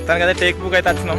మొత్తానికి take book అయితే వచ్చినాం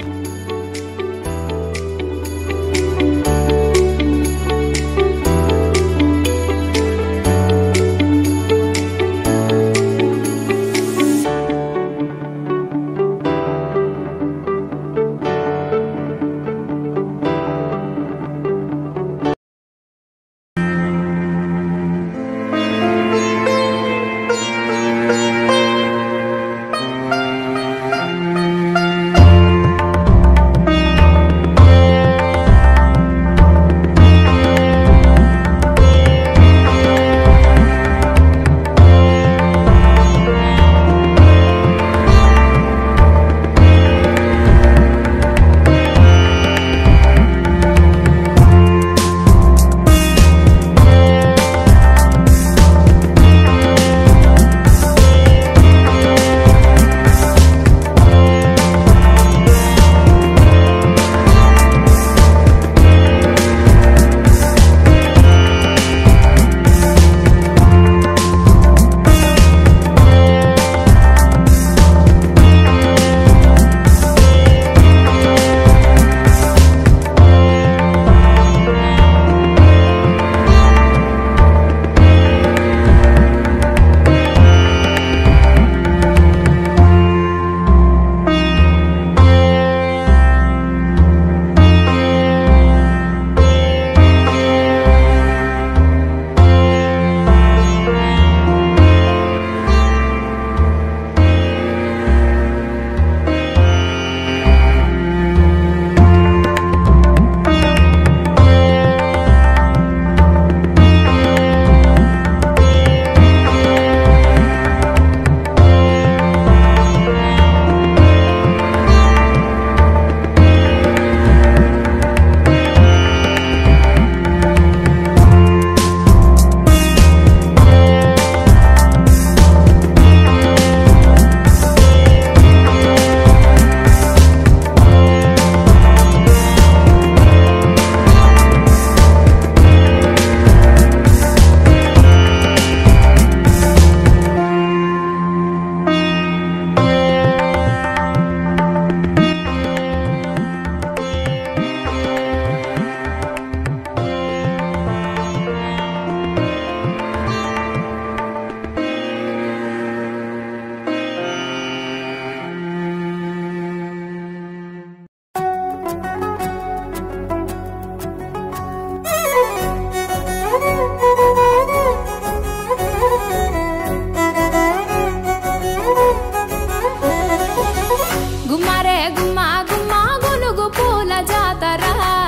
గుమ్మరే గుమ్మ గుమ్మ గునుగు పూల జాతర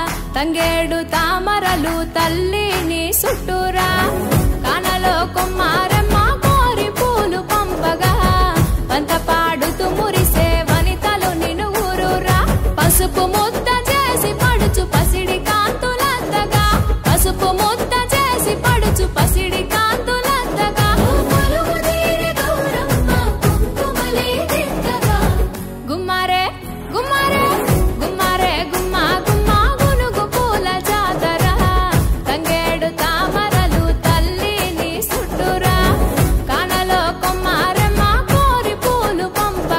తంగేడు తామరలు తల్లిని సుట్టురా కానలో కొమ్మారమ్మ కోరి పూలు పంపగా పంత పాడుతూ మురిసే వనితలు నిన్ను ఊరురా పసుపు ముద్ద చేసి పడుచు పసిడి కాంతులంతగా పసుపు ముద్ద చేసి పడుచు పసిడి కాంతులంతగా పలువు తీరి గౌరమ్మ కుంకుమలే దిద్దగా గుమ్మారే గుమ్మారే గుమ్మారే గుమ్మ గుమ్మ గునుగు పూల జాతర తంగేడు తామరలు తల్లిని సుట్టురా కానలో కొమ్మారమ్మ కోరి పూలు పంప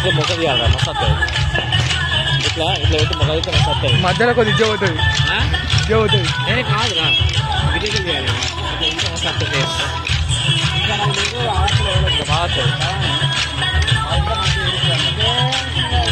ఇట్లా మొక్క తీయాలి మస్తు వస్తుంది ఇట్లా ఇట్లా పెట్టి మొక్క అయితే మస్తు వస్తుంది మధ్యలో కొద్ది ఇజ్జ పోతుంది ఇజ్జ పోతుంది నేను కాదురా బిర్యానీ చేయాలి ఇట్లా ఇంకా మస్తు వస్తుంది ఇంకా నాకు తెలియదు, ఆకులు ఎవరో ఇట్లా బాగా వస్తుంది ఆ ఇంకా మంచిగా ఉడుకుతుంది.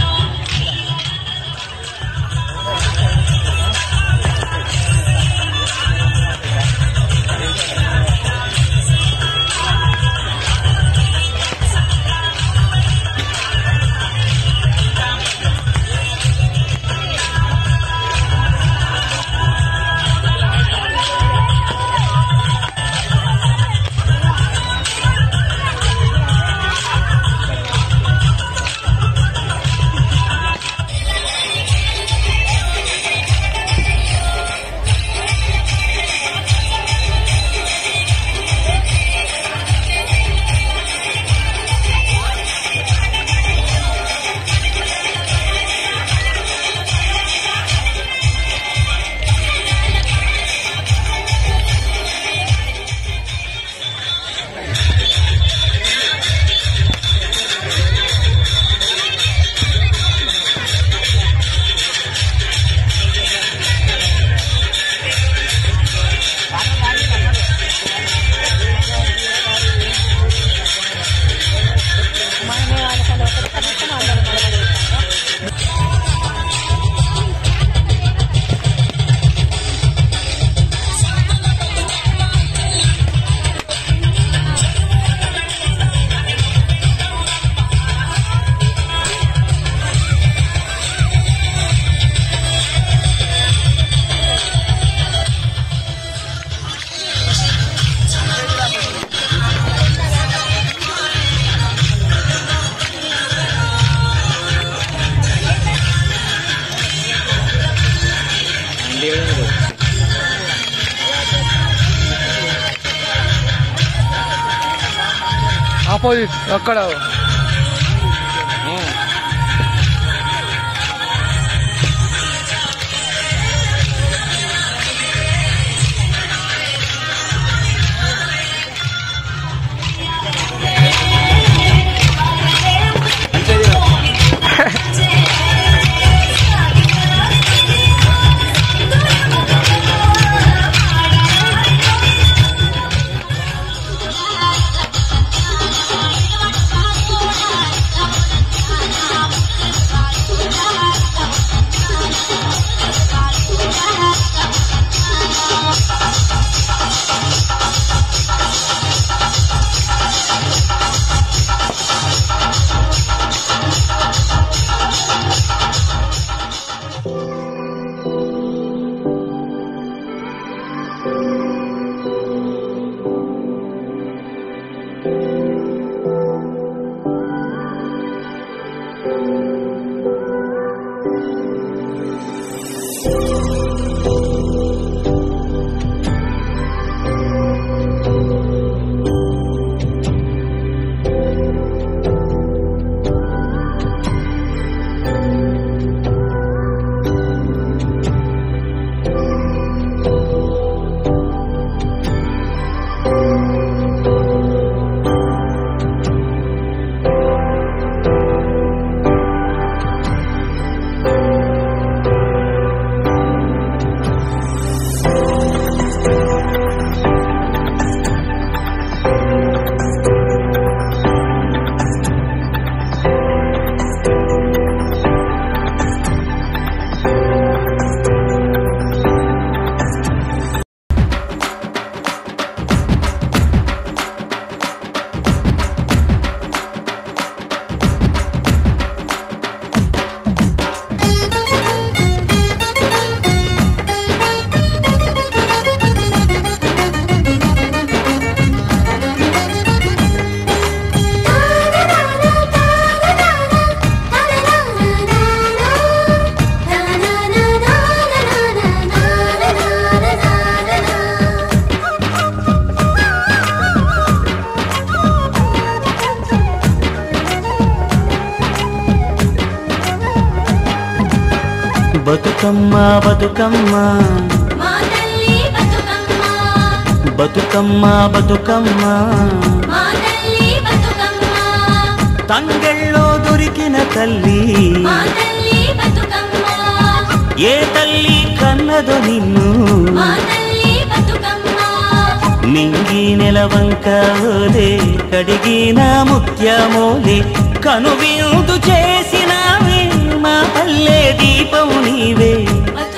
దేవుడు ఆపోజిట్ అక్కడ బతుకమ్మ బతుకమ్మ మా తల్లి బతుకమ్మ బతుకమ్మ బతుకమ్మ మా తల్లి బతుకమ్మ తంగెళ్ళో దురి కురికిన తల్లి మా తల్లి బతుకమ్మ ఏ తల్లి కన్నదో నిన్ను మా తల్లి బతుకమ్మ నింగి నెలవంక ఓలే కడిగిన ముత్యమోలే కనువిందు చేసినావే మా పల్లె దీపం నీవే బతుకమ్మ